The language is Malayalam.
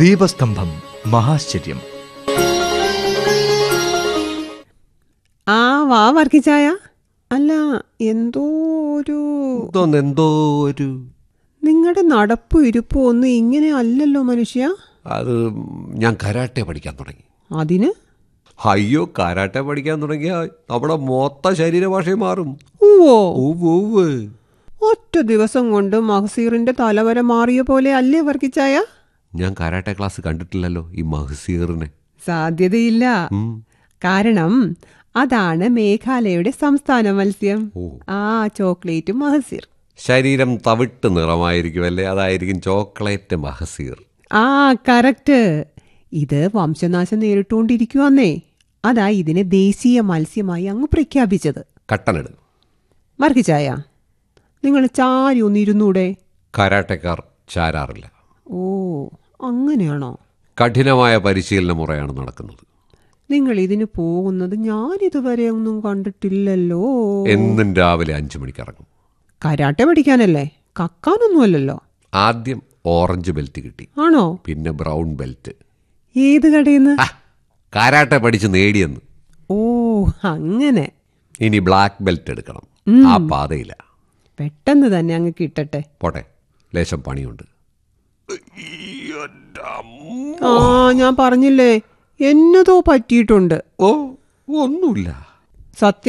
ദീപസ്തംഭം മഹാശ്ചര്യം ആ വാ വർക്കിച്ചായ അല്ല എന്തോ ഒരു എന്തോന്ന് എന്തോ ഒരു നിങ്ങളുടെ നടപ്പും ഇരിപ്പും ഒന്നും ഇങ്ങനെ അല്ലല്ലോ മനുഷ്യ അത് ഞാൻ കരാട്ടെ പഠിക്കാൻ തുടങ്ങി അതിന് അയ്യോ കരാട്ടെ പഠിക്കാൻ തുടങ്ങിയ നമ്മുടെ മൊത്ത ശരീരഭാഷയും മാറും ഓ ഉവ്വ് ഉവ്വ്. ഒറ്റ ദിവസം കൊണ്ട് മഹസീറിന്റെ തലവര മാറിയ പോലെ അല്ലേ വർക്കിച്ചായ ഞാൻ കരാട്ടെ ക്ലാസ് കണ്ടിട്ടില്ലല്ലോ ഈ മഹസീറിനെ സാധ്യതയില്ല ഉം. കാരണം അതാണ് മേഘാലയയുടെ സംസ്ഥാന മത്സ്യം ഓ. ആ ചോക്ലേറ്റ് മഹസീർ ശരീരം തവിട്ട് നിറമായിരിക്കുമല്ലേ അതായിരിക്കും ചോക്ലേറ്റ് മഹസീർ ആ കറക്റ്റ് ഇത് വംശനാശം നേരിട്ടുകൊണ്ടിരിക്കുവന്നേ അതാ ഇതിനെ ദേശീയ മത്സ്യമായി അങ്ങ് പ്രഖ്യാപിച്ചത് കട്ടനെട് വർക്കിച്ചായ നിങ്ങൾ ചാരി ഒന്നിരുന്നൂടെ കരാട്ടക്കാർ ചാരാറില്ല ഓ അങ്ങനെയാണോ കഠിനമായ പരിശീലന മുറയാണ് നടക്കുന്നത് നിങ്ങൾ ഇതിന് പോകുന്നത് ഞാനിതുവരെ ഒന്നും കണ്ടിട്ടില്ലല്ലോ എന്നും രാവിലെ അഞ്ചു മണിക്ക് ഇറങ്ങും കരാട്ടെ പഠിക്കാനല്ലേ കക്കാനൊന്നുമല്ലല്ലോ ആദ്യം ഓറഞ്ച് ബെൽറ്റ് കിട്ടി ആണോ പിന്നെ ബ്രൗൺ ബെൽറ്റ് ഏത് കടയിന്ന് ആ, കരാട്ടെ പഠിച്ച് നേടിയെന്ന് ഓ അങ്ങനെ ഇനി ബ്ലാക്ക് ബെൽറ്റ് എടുക്കണം ആ പാതയില്ല പെട്ടെന്ന് തന്നെ അങ്ങ് കിട്ടട്ടെ പോട്ടെ ലേശം പണിയുണ്ട് ആ ഞാൻ പറഞ്ഞില്ലേ എന്നതോ പറ്റിയിട്ടുണ്ട് ഓ ഒന്നുമില്ല സത്യം